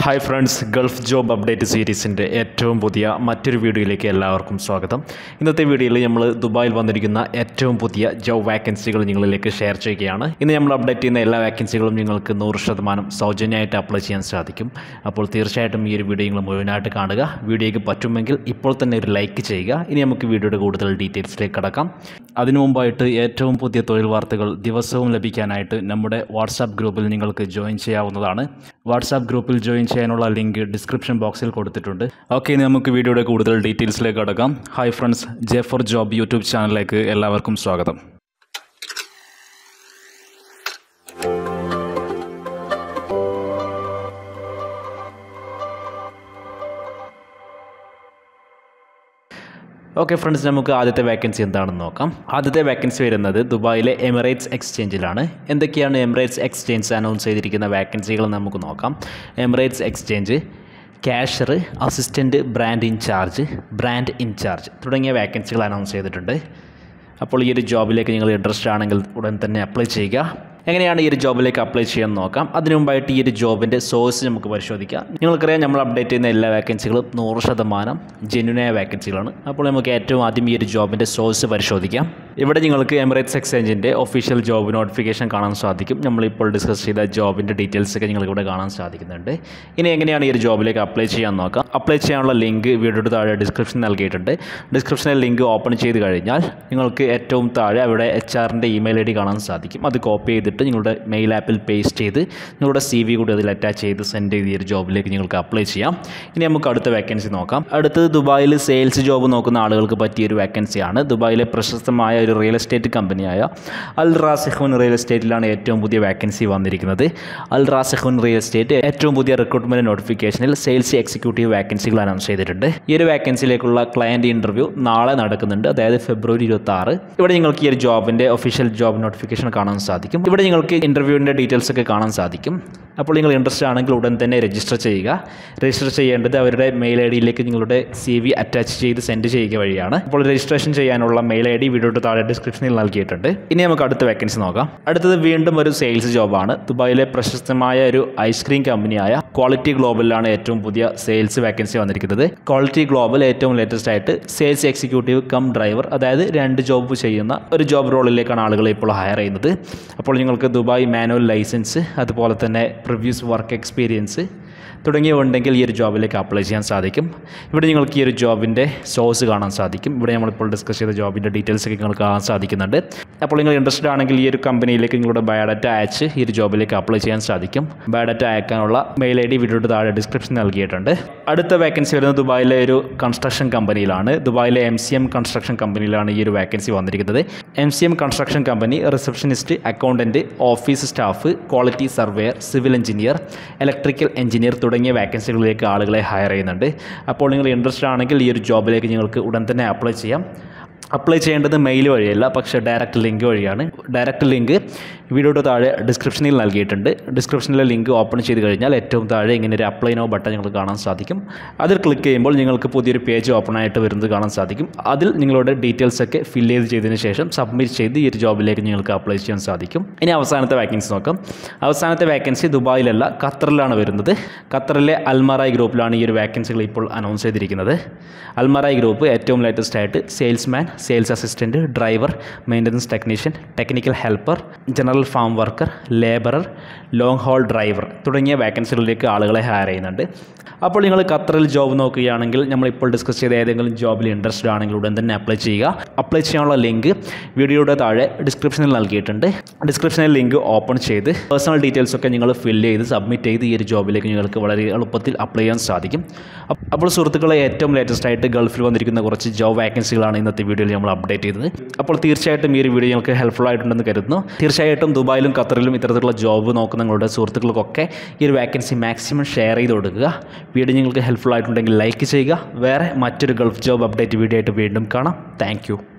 hi friends Gulf job update സീരീസിൻ്റെ ഏറ്റവും പുതിയ മറ്റൊരു വീഡിയോയിലേക്ക് എല്ലാവർക്കും സ്വാഗതം ഇന്നത്തെ വീഡിയോയിൽ നമ്മൾ ദുബായിൽ വന്നിരിക്കുന്ന ഏറ്റവും പുതിയ ജോബ് വാക്കൻസികൾ നിങ്ങളിലേക്ക് ഷെയർ ചെയ്യുകയാണ് ഇന്ന് നമ്മൾ അപ്ഡേറ്റ് ചെയ്യുന്ന എല്ലാ വാക്കൻസികളും നിങ്ങൾക്ക് നൂറ് ശതമാനം സൗജന്യമായിട്ട് അപ്ലൈ ചെയ്യാൻ സാധിക്കും അപ്പോൾ തീർച്ചയായിട്ടും ഈ ഒരു വീഡിയോ നിങ്ങൾ മുഴുവനായിട്ട് കാണുക വീഡിയോയ്ക്ക് പറ്റുമെങ്കിൽ ഇപ്പോൾ തന്നെ ഒരു ലൈക്ക് ചെയ്യുക ഇനി നമുക്ക് വീഡിയോയുടെ കൂടുതൽ ഡീറ്റെയിൽസിലേക്ക് കടക്കാം അതിനു മുമ്പായിട്ട് ഏറ്റവും പുതിയ തൊഴിൽ വാർത്തകൾ ദിവസവും ലഭിക്കാനായിട്ട് നമ്മുടെ വാട്സാപ്പ് ഗ്രൂപ്പിൽ നിങ്ങൾക്ക് ജോയിൻ ചെയ്യാവുന്നതാണ് വാട്സാപ്പ് ഗ്രൂപ്പിൽ ജോയിൻ ചെയ്യാനുള്ള ലിങ്ക് ഡിസ്ക്രിപ്ഷൻ ബോക്സിൽ കൊടുത്തിട്ടുണ്ട് ഓക്കെ ഇനി നമുക്ക് വീഡിയോയുടെ കൂടുതൽ ഡീറ്റെയിൽസിലേക്ക് കടക്കാം hi friends J four job YouTube ചാനലിലേക്ക് എല്ലാവർക്കും സ്വാഗതം ഓക്കെ ഫ്രണ്ട്സ് നമുക്ക് ആദ്യത്തെ വേക്കൻസി എന്താണെന്ന് നോക്കാം ആദ്യത്തെ വേക്കൻസി വരുന്നത് ദുബായിലെ എമിറേറ്റ്സ് എക്സ്ചേഞ്ചിലാണ് എന്തൊക്കെയാണ് എമിറേറ്റ്സ് എക്സ്ചേഞ്ച് അനൗൺസ് ചെയ്തിരിക്കുന്ന വേക്കൻസികൾ നമുക്ക് നോക്കാം Emirates exchange cashier assistant brand in-charge brand in-charge തുടങ്ങിയ വേക്കൻസികൾ അനൗൺസ് ചെയ്തിട്ടുണ്ട് അപ്പോൾ ഈ ഒരു ജോബിലേക്ക് നിങ്ങൾ ഇൻട്രസ്റ്റ് ആണെങ്കിൽ ഉടൻ തന്നെ അപ്ലൈ ചെയ്യുക എങ്ങനെയാണ് ഈ ഒരു ജോബിലേക്ക് അപ്ലൈ ചെയ്യാൻ നോക്കാം അതിനു മുമ്പായിട്ട് ഈ ഒരു ജോബിൻ്റെ സോഴ്സ് നമുക്ക് പരിശോധിക്കാം നിങ്ങൾക്കറിയാം നമ്മൾ അപ്ഡേറ്റ് ചെയ്യുന്ന എല്ലാ വാക്കൻസികളും നൂറ് ശതമാനം ജെന്യൂനായ വാക്കൻസികളാണ് അപ്പോൾ നമുക്ക് ഏറ്റവും ആദ്യം ഈ ഒരു ജോബിൻ്റെ സോഴ്സ് പരിശോധിക്കാം ഇവിടെ നിങ്ങൾക്ക് എമിറേറ്റ്സ് എക്സ്ചേഞ്ചിൻ്റെ ഒഫീഷ്യൽ ജോബ് നോട്ടിഫിക്കേഷൻ കാണാൻ സാധിക്കും നമ്മളിപ്പോൾ ഡിസ്കസ് ചെയ്ത ജോബിൻ്റെ ഡീറ്റെയിൽസ് ഒക്കെ നിങ്ങൾക്ക് ഇവിടെ കാണാൻ സാധിക്കുന്നുണ്ട് ഇനി എങ്ങനെയാണ് ഈ ഒരു ജോബിലേക്ക് അപ്ലൈ ചെയ്യാൻ നോക്കാം അപ്ലൈ ചെയ്യാനുള്ള ലിങ്ക് വീഡിയോയുടെ താഴെ ഡിസ്ക്രിപ്ഷൻ നൽകിയിട്ടുണ്ട് ഡിസ്ക്രിപ്ഷനിൽ ലിങ്ക് ഓപ്പൺ ചെയ്ത് കഴിഞ്ഞാൽ നിങ്ങൾക്ക് ഏറ്റവും താഴെ അവിടെ എച്ച് ആറിൻ്റെ ഇമെയിൽ ഐ ഡി കാണാൻ സാധിക്കും അത് കോപ്പി ചെയ്തിട്ട് നിങ്ങളുടെ മെയിൽ ആപ്പിൽ പേസ്റ്റ് ചെയ്ത് നിങ്ങളുടെ സി വി കൂടി അതിൽ അറ്റാച്ച് ചെയ്ത് സെൻഡ് ചെയ്ത് ഈ ഒരു ജോബിലേക്ക് നിങ്ങൾക്ക് അപ്ലൈ ചെയ്യാം ഇനി നമുക്ക് അടുത്ത വേക്കൻസി നോക്കാം അടുത്തത് ദുബായിൽ സെയിൽസ് ജോബ് നോക്കുന്ന ആളുകൾക്ക് പറ്റിയ ഒരു വേക്കൻസിയാണ് ദുബായിലെ പ്രശസ്തമായ ഒരു റിയൽ എസ്റ്റേറ്റ് കമ്പനിയായ അൽ റാസിഖുൻ റിയൽ എസ്റ്റേറ്റിലാണ് ഏറ്റവും പുതിയ വേക്കൻസി വന്നിരിക്കുന്നത് അൽ റാസിഖുൻ റിയൽ എസ്റ്റേറ്റ് ഏറ്റവും പുതിയ റിക്രൂട്ട്മെൻറ്റ് നോട്ടിഫിക്കേഷനിൽ സെയിൽസ് എക്സിക്യൂട്ടീവ് വേക്കൻസികൾ അനൗൺസ് ചെയ്തിട്ടുണ്ട് ഈ ഒരു വേക്കൻസിയിലേക്കുള്ള ക്ലയൻറ്റ് ഇൻ്റർവ്യൂ നാളെ നടക്കുന്നുണ്ട് അതായത് ഫെബ്രുവരി ഇരുപത്തി ആറ് ഇവിടെ നിങ്ങൾക്ക് ഈ ഒരു ജോബിൻ്റെ ഒഫീഷ്യൽ ജോബ് നോട്ടിഫിക്കേഷൻ കാണാൻ സാധിക്കും ഇവിടെ നിങ്ങൾക്ക് ഇൻ്റർവ്യൂവിൻ്റെ ഡീറ്റെയിൽസ് ഒക്കെ കാണാൻ സാധിക്കും അപ്പോൾ നിങ്ങൾ ഇൻട്രസ്റ്റ് ആണെങ്കിൽ ഉടൻ തന്നെ രജിസ്റ്റർ ചെയ്യുക രജിസ്റ്റർ ചെയ്യേണ്ടത് അവരുടെ മെയിൽ ഐ ഡിയിലേക്ക് നിങ്ങളുടെ സി വി അറ്റാച്ച് ചെയ്ത് സെൻഡ് ചെയ്യുക വഴിയാണ് അപ്പോൾ രജിസ്ട്രേഷൻ ചെയ്യാനുള്ള മെയിൽ ഐ ഡി വീഡിയോയുടെ താഴെ ഡിസ്ക്രിപ്ഷനിൽ നൽകിയിട്ടുണ്ട് ഇനി നമുക്ക് അടുത്ത വേക്കൻസി നോക്കാം അടുത്തത് വീണ്ടും ഒരു സെയിൽസ് ജോബാണ് ദുബായിലെ പ്രശസ്തമായ ഒരു ഐസ്ക്രീം കമ്പനിയായ ക്വാളിറ്റി ഗ്ലോബലിലാണ് ഏറ്റവും പുതിയ സെയിൽസ് വേക്കൻസി വന്നിരിക്കുന്നത് ക്വാളിറ്റി ഗ്ലോബൽ ഏറ്റവും ലേറ്റസ്റ്റ് ആയിട്ട് സെയിൽസ് എക്സിക്യൂട്ടീവ് കം ഡ്രൈവർ അതായത് രണ്ട് ജോബ് ചെയ്യുന്ന ഒരു ജോബ് റോളിലേക്കാണ് ആളുകളെ ഇപ്പോൾ ഹയർ ചെയ്യുന്നത് അപ്പോൾ നിങ്ങൾക്ക് ദുബായ് മാനുവൽ ലൈസൻസ് അതുപോലെ തന്നെ പ്രിവ്യൂസ് വർക്ക് എക്സ്പീരിയൻസ് തുടങ്ങിയവ ഉണ്ടെങ്കിൽ ഈ ഒരു ജോബിലേക്ക് അപ്ലൈ ചെയ്യാൻ സാധിക്കും ഇവിടെ നിങ്ങൾക്ക് ഈ ഒരു ജോബിൻ്റെ സോഴ്സ് കാണാൻ സാധിക്കും ഇവിടെ നമ്മളിപ്പോൾ ഡിസ്കസ് ചെയ്ത ജോബിൻ്റെ ഡീറ്റെയിൽസ് ഒക്കെ നിങ്ങൾക്ക് കാണാൻ സാധിക്കുന്നുണ്ട് അപ്പോൾ നിങ്ങൾ ഇൻട്രസ്റ്റഡ് ആണെങ്കിൽ ഈ ഒരു കമ്പനിയിലേക്ക് നിങ്ങളുടെ ബയോഡാറ്റ അയച്ച് ഈ ഒരു ജോബിലേക്ക് അപ്ലൈ ചെയ്യാൻ സാധിക്കും ബയോഡാറ്റ അയക്കാനുള്ള മെയിൽ ഐ ഡി വീഡിയോയുടെ താഴെ ഡിസ്ക്രിപ്ഷൻ നൽകിയിട്ടുണ്ട് അടുത്ത വേക്കൻസി വരുന്നത് ദുബായിലെ ഒരു കൺസ്ട്രക്ഷൻ കമ്പനിയിലാണ് ദുബായിലെ എം സി എം കൺസ്ട്രക്ഷൻ കമ്പനിയിലാണ് ഈ ഒരു വേക്കൻസി വന്നിരിക്കുന്നത് M C M construction company receptionist accountant office staff quality surveyor civil engineer electrical engineer തുടങ്ങിയ വാക്കൻസികളിലേക്ക് ആളുകളെ ഹയർ ചെയ്യുന്നുണ്ട് അപ്പോൾ നിങ്ങൾ ഇൻട്രസ്റ്റഡ് ആണെങ്കിൽ ഈ ഒരു ജോബിലേക്ക് നിങ്ങൾക്ക് ഉടൻ തന്നെ അപ്ലൈ ചെയ്യാം അപ്ലൈ ചെയ്യേണ്ടത് മെയിൽ വഴിയല്ല പക്ഷേ ഡയറക്റ്റ് ലിങ്ക് വഴിയാണ് ഡയറക്റ്റ് ലിങ്ക് വീഡിയോയുടെ താഴെ ഡിസ്ക്രിപ്ഷനിൽ നൽകിയിട്ടുണ്ട് ഡിസ്ക്രിപ്ഷനിലെ ലിങ്ക് ഓപ്പൺ ചെയ്ത് കഴിഞ്ഞാൽ ഏറ്റവും താഴെ ഇങ്ങനെ ഒരു അപ്ലൈ നോ ബട്ടൺ നിങ്ങൾക്ക് കാണാൻ സാധിക്കും അതിൽ ക്ലിക്ക് ചെയ്യുമ്പോൾ നിങ്ങൾക്ക് പുതിയൊരു പേജ് ഓപ്പൺ ആയിട്ട് വരുന്നത് കാണാൻ സാധിക്കും അതിൽ നിങ്ങളുടെ ഡീറ്റെയിൽസ് ഒക്കെ ഫില്ല് ചെയ്ത് ചെയ്തതിന് ശേഷം സബ്മിറ്റ് ചെയ്ത് ഈ ഒരു ജോബിലേക്ക് നിങ്ങൾക്ക് അപ്ലൈ ചെയ്യാൻ സാധിക്കും ഇനി അവസാനത്തെ വാക്കൻസി നോക്കാം അവസാനത്തെ വാക്കൻസി ദുബായിലല്ല ഖത്തറിലാണ് വരുന്നത് ഖത്തറിലെ അൽമറായ് ഗ്രൂപ്പിലാണ് ഈ ഒരു വാക്കൻസികൾ ഇപ്പോൾ അനൗൺസ് ചെയ്തിരിക്കുന്നത് അൽമറായ് ഗ്രൂപ്പ് ഏറ്റവും ലേറ്റസ്റ്റ് ആയിട്ട് salesman sales assistant driver maintenance technician technical helper general farm worker labourer long haul driver തുടങ്ങിയ വാക്കൻസികളിലേക്ക് ആളുകളെ ഹയർ ചെയ്യുന്നുണ്ട് അപ്പോൾ നിങ്ങൾ ഖത്തറിൽ ജോബ് നോക്കുകയാണെങ്കിൽ നമ്മളിപ്പോൾ ഡിസ്കസ് ചെയ്ത ഏതെങ്കിലും ജോബിൽ ഇൻട്രസ്റ്റഡ് ആണെങ്കിൽ ഉടൻ തന്നെ അപ്ലൈ ചെയ്യുക അപ്ലൈ ചെയ്യാനുള്ള ലിങ്ക് വീഡിയോയുടെ താഴെ ഡിസ്ക്രിപ്ഷനിൽ നൽകിയിട്ടുണ്ട് ഡിസ്ക്രിപ്ഷനിൽ ലിങ്ക് ഓപ്പൺ ചെയ്ത് പേഴ്സണൽ ഡീറ്റെയിൽസ് ഒക്കെ നിങ്ങൾ ഫില്ല് ചെയ്ത് സബ്മിറ്റ് ചെയ്ത് ഈ ഒരു ജോബിലേക്ക് നിങ്ങൾക്ക് വളരെ എളുപ്പത്തിൽ അപ്ലൈ ചെയ്യാൻ സാധിക്കും അപ്പ് അപ്പോൾ സുഹൃത്തുക്കളെ ഏറ്റവും ലേറ്റസ്റ്റ് ആയിട്ട് ഗൾഫിൽ വന്നിരിക്കുന്ന കുറച്ച് ജോബ് വാക്കൻസികളാണ് ഇന്നത്തെ വീഡിയോയിൽ നമ്മൾ അപ്ഡേറ്റ് ചെയ്തത് അപ്പോൾ തീർച്ചയായിട്ടും ഈ ഒരു വീഡിയോ നിങ്ങൾക്ക് ഹെൽപ്ഫുൾ ആയിട്ടുണ്ടെന്ന് കരുതുന്നു തീർച്ചയായിട്ടും ദുബായിലും ഖത്തറിലും ഇത്തരത്തിലുള്ള ജോബ് നോക്കുന്ന നിങ്ങളുടെ സുഹൃത്തുക്കൾക്കൊക്കെ ഈ ഒരു വാക്കൻസി മാക്സിമം ഷെയർ ചെയ്ത് കൊടുക്കുക വീഡിയോ നിങ്ങൾക്ക് ഹെൽപ്ഫുൾ ആയിട്ടുണ്ടെങ്കിൽ ലൈക്ക് ചെയ്യുക വേറെ മറ്റൊരു ഗൾഫ് ജോബ് അപ്ഡേറ്റ് വീഡിയോ ആയിട്ട് വീണ്ടും കാണാം താങ്ക്